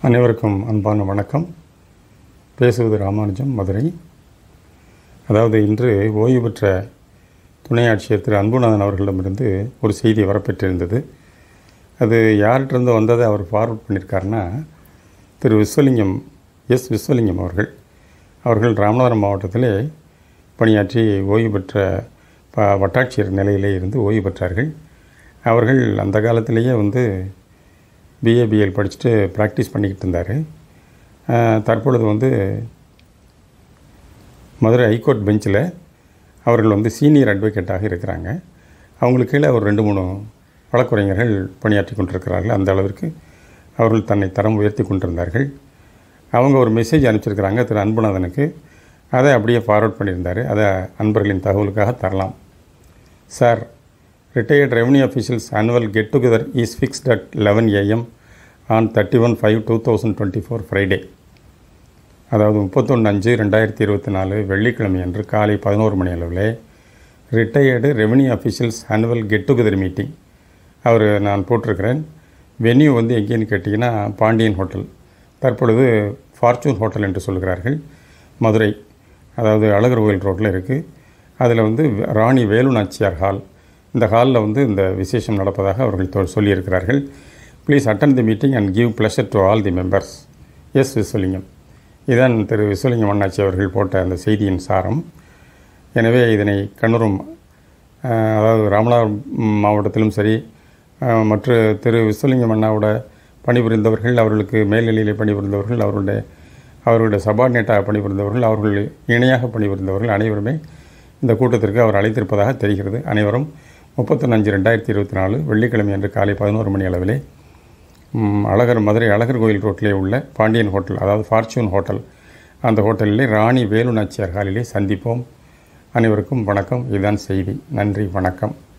அனைவருக்கும் அன்பான வணக்கம் பேசுவது ராமானுஜம் மதுரை அதாவது இன்று ஓய்வு பெற்ற துணை ஆட்சியர் திரு அன்புநாதன் அவர்களிடமிருந்து ஒரு செய்தி வரப்பெற்றிருந்தது அது யார்கிட்டருந்து வந்ததை அவர் ஃபார்வர்ட் பண்ணியிருக்காருன்னா திரு விஸ்வலிங்கம் எஸ் விஸ்வலிங்கம் அவர்கள் அவர்கள் ராமநாதபுரம் மாவட்டத்திலே பணியாற்றி ஓய்வு பெற்ற ப வட்டாட்சியர் நிலையிலே இருந்து ஓய்வு பெற்றார்கள் அவர்கள் அந்த காலத்திலேயே வந்து பிஏபிஎல் படிச்சுட்டு ப்ராக்டிஸ் பண்ணிக்கிட்டு இருந்தார் தற்பொழுது வந்து மதுரை ஹைகோர்ட் பெஞ்சில் அவர்கள் வந்து சீனியர் அட்வொகேட்டாக இருக்கிறாங்க அவங்களுக்கு கீழே ஒரு ரெண்டு மூணு வழக்குரைஞர்கள் பணியாற்றி கொண்டிருக்கிறார்கள் அந்த அளவிற்கு அவர்கள் தன்னை தரம் உயர்த்தி கொண்டிருந்தார்கள் அவங்க ஒரு மெசேஜ் அனுப்பிச்சிருக்கிறாங்க திரு அன்புநாதனுக்கு அதை அப்படியே ஃபார்வர்ட் பண்ணியிருந்தார் அதை அன்பர்களின் தகவலுக்காக தரலாம் sir retired revenue officials annual get together is fixed at eleven AM on thirty one five two thousand twenty four Friday அதாவது முப்பத்தொன்று அஞ்சு ரெண்டாயிரத்தி இருபத்தி நாலு வெள்ளிக்கிழமை அன்று காலை பதினோரு மணி அளவில் retired revenue officials annual get together meeting அவர் நான் போட்டிருக்கிறேன் வென்யூ வந்து எங்கேன்னு கேட்டிங்கன்னா பாண்டியன் ஹோட்டல் தற்பொழுது ஃபார்ச்சூன் ஹோட்டல் என்று சொல்கிறார்கள் மதுரை அதாவது அழகர் கோயில் ரோட்டில் இருக்குது அதில் வந்து ராணி வேலு நாச்சியார் ஹால் இந்த ஹாலில் வந்து இந்த விசேஷம் நடப்பதாக அவர்கள் தொ- சொல்லியிருக்கிறார்கள் please attend the meeting and give pleasure to all the members S Viswalingam இதான் திரு விஸ்வலிங்கம் அண்ணாச்சி அவர்கள் போட்ட அந்த செய்தியின் சாரம் எனவே இதனை கண்ணுறும் அஹ், அதாவது ராமநாதபுரம் மாவட்டத்திலும் சரி அஹ், மற்ற திரு விஸ்வலிங்கம் அண்ணாவோட பணிபுரிந்தவர்கள் அவர்களுக்கு மேல்நிலையில் பணிபுரிந்தவர்கள் அவருடைய அவருடைய சபார்டினேட்டாக பணிபுரிந்தவர்கள் அவர்கள் இணையாக பணிபுரிந்தவர்கள் அனைவருமே இந்த கூட்டத்திற்கு அவர் அழைத்திருப்பதாக தெரிகிறது அனைவரும் முப்பத்தொன்று அஞ்சு ரெண்டாயிரத்தி இருபத்தி நாலு வெள்ளிக்கிழமை அன்று காலை பதினோரு மணி அளவிலே ம், அழகர் மதுரை அழகர் கோயில் ரோட்டிலே உள்ள பாண்டியன் ஹோட்டல் அதாவது ஃபார்ச்சூன் ஹோட்டல் அந்த ஹோட்டலிலே ராணி வேலு நாச்சியார் ஹாலிலே சந்திப்போம் அனைவருக்கும் வணக்கம் இதுதான் செய்தி நன்றி வணக்கம்